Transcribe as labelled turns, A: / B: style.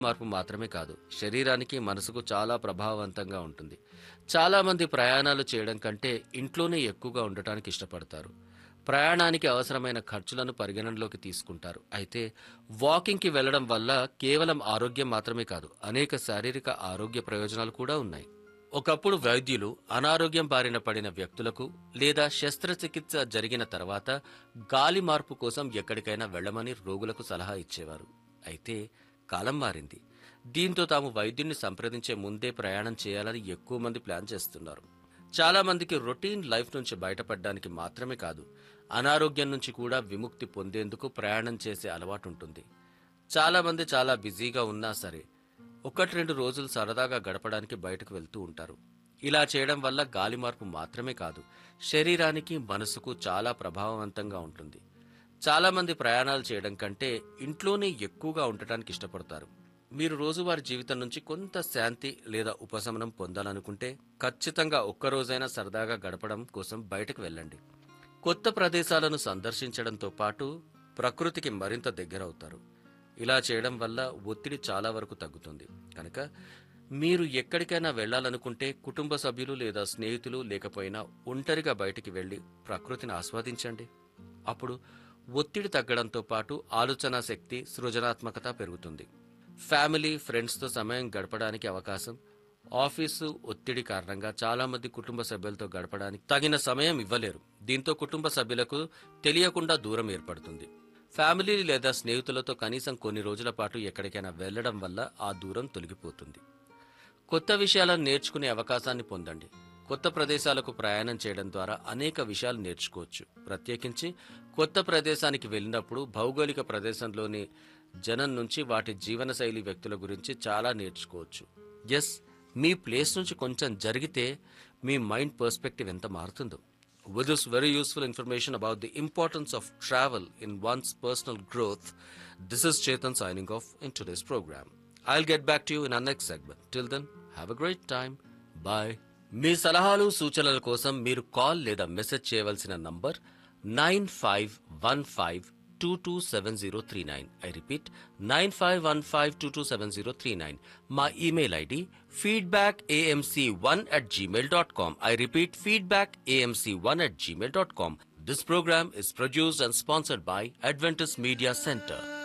A: మార్పు మాత్రమే కాదు శరీరానికి మనసుకు చాలా ప్రభావవంతంగా ఉంటుంది చాలా మంది ప్రయాణాలు చేయడం కంటే ఇంట్లోనే ఎక్కువగా ఉండటానికి ఇష్టపడతారు ప్రయాణానికి అవసరమైన ఖర్చులను పరిగణనలోకి తీసుకుంటారు అయితే వాకింగ్కి వెళ్ళడం వల్ల కేవలం ఆరోగ్యం మాత్రమే కాదు అనేక శారీరక ఆరోగ్య ప్రయోజనాలు కూడా ఉన్నాయి ఒకప్పుడు వైద్యులు అనారోగ్యం బారిన పడిన వ్యక్తులకు లేదా శస్త్రచికిత్స జరిగిన తర్వాత గాలి మార్పు కోసం ఎక్కడికైనా వెళ్ళమని రోగులకు సలహా ఇచ్చేవారు అయితే కాలం మారింది దీంతో తాము వైద్యున్ని సంప్రదించే ముందే ప్రయాణం చేయాలని ఎక్కువ మంది ప్లాన్ చేస్తున్నారు చాలా మందికి రొటీన్ లైఫ్ నుంచి బయటపడడానికి మాత్రమే కాదు అనారోగ్యం నుంచి కూడా విముక్తి పొందేందుకు ప్రయాణం చేసే అలవాటు ఉంటుంది చాలా మంది చాలా బిజీగా ఉన్నా సరే ఒకటి రెండు రోజులు సరదాగా గడపడానికి బయటకు వెళ్తూ ఉంటారు ఇలా చేయడం వల్ల గాలి మార్పు మాత్రమే కాదు శరీరానికి మనసుకు చాలా ప్రభావవంతంగా ఉంటుంది చాలా మంది ప్రయాణాలు చేయడం కంటే ఇంట్లోనే ఎక్కువగా ఉండటానికి ఇష్టపడతారు మీరు రోజువారీ జీవితం నుంచి కొంత శాంతి లేదా ఉపశమనం పొందాలనుకుంటే ఖచ్చితంగా ఒక్కరోజైనా సరదాగా గడపడం కోసం బయటకు వెళ్ళండి కొత్త ప్రదేశాలను సందర్శించడంతో పాటు ప్రకృతికి మరింత దగ్గరవుతారు ఇలా చేయడం వల్ల ఒత్తిడి చాలా వరకు తగ్గుతుంది కనుక మీరు ఎక్కడికైనా వెళ్ళాలనుకుంటే కుటుంబ సభ్యులు లేదా స్నేహితులు లేకపోయినా ఒంటరిగా బయటికి వెళ్ళి ప్రకృతిని ఆస్వాదించండి అప్పుడు ఒత్తిడి తగ్గడంతో పాటు ఆలోచన శక్తి సృజనాత్మకత పెరుగుతుంది ఫ్యామిలీ ఫ్రెండ్స్తో సమయం గడపడానికి అవకాశం ఆఫీసు ఒత్తిడి కారణంగా చాలా మంది కుటుంబ సభ్యులతో గడపడానికి తగిన సమయం ఇవ్వలేరు దీంతో కుటుంబ సభ్యులకు తెలియకుండా దూరం ఏర్పడుతుంది ఫ్యామిలీ లేదా స్నేహితులతో కనీసం కొన్ని రోజుల పాటు ఎక్కడికైనా వెళ్ళడం వల్ల ఆ దూరం తొలగిపోతుంది కొత్త విషయాలను నేర్చుకునే అవకాశాన్ని పొందండి కొత్త ప్రదేశాలకు ప్రయాణం చేయడం ద్వారా అనేక విషయాలు నేర్చుకోవచ్చు ప్రత్యేకించి కొత్త ప్రదేశానికి వెళ్ళినప్పుడు భౌగోళిక ప్రదేశంలోని జనం నుంచి వాటి జీవనశైలి వ్యక్తుల గురించి చాలా నేర్చుకోవచ్చు ఎస్ మీ ప్లేస్ నుంచి కొంచెం జరిగితే మీ మైండ్ పర్స్పెక్టివ్ ఎంత మారుతుందో With this very useful information about the importance of travel in one's personal growth, this is Chetan signing off in today's program. I'll get back to you in our next segment. Till then, have a great time. Bye. మీ సలహాలు సూచనల కోసం మీరు call లేదా message చేయవలసిన number nine five one five two two seven zero three nine I repeat nine five one five two two seven zero three nine మా email ID feedback AMC one at Gmail dot com I repeat feedback AMC one at Gmail dot com this program is produced and sponsored by Adventus media centre